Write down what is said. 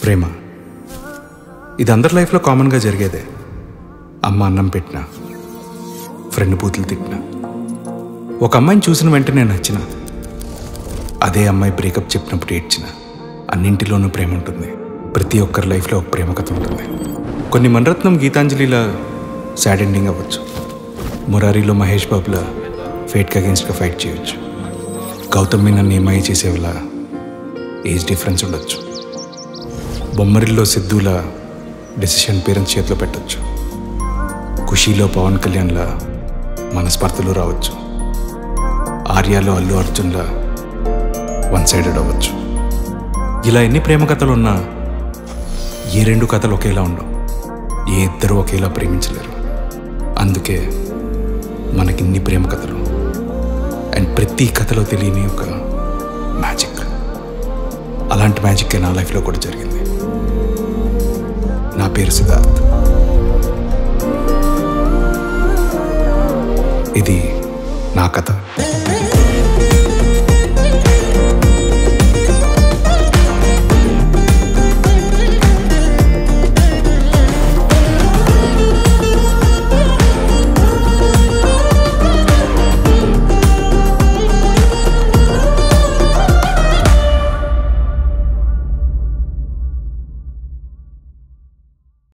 ప్రేమ ఇది అందరి లైఫ్లో కామన్గా జరిగేదే అమ్మ అన్నం పెట్టిన ఫ్రెండ్ బూతులు తిట్టిన ఒక అమ్మాయిని చూసిన వెంటనే నచ్చిన అదే అమ్మాయి బ్రేకప్ చెప్పినప్పుడు ఏడ్చిన అన్నింటిలోనూ ప్రేమ ఉంటుంది ప్రతి ఒక్కరి లైఫ్లో ఒక ప్రేమ కథ ఉంటుంది కొన్ని మణరత్నం గీతాంజలిలా సాడ్ ఎండింగ్ అవ్వచ్చు మురారిలో మహేష్ బాబులా ఫేట్కి అగేన్స్ట్గా ఫైట్ చేయొచ్చు గౌతమ్ మీనన్ ఏమై చేసేవలా ఏజ్ డిఫరెన్స్ ఉండొచ్చు బొమ్మరిల్లో సిద్ధులా డెసిషన్ పేరెంట్స్ చేతిలో పెట్టొచ్చు ఖుషీలో పవన్ కళ్యాణ్లా మనస్పర్ధలు రావచ్చు ఆర్యాలో అల్లు అర్జున్లా వన్ సైడెడ్ అవ్వచ్చు ఇలా ఎన్ని ప్రేమ కథలు ఉన్నా ఏ రెండు కథలు ఒకేలా ఉండవు ఏ ఇద్దరు ఒకేలా ప్రేమించలేరు అందుకే మనకిన్ని ప్రేమ కథలు అండ్ ప్రతి కథలో తెలియని ఒక మ్యాజిక్ అలాంటి మ్యాజిక్ నా లైఫ్లో కూడా జరిగింది నా పేరు సిద్ధార్థ్ ఇది నా కథ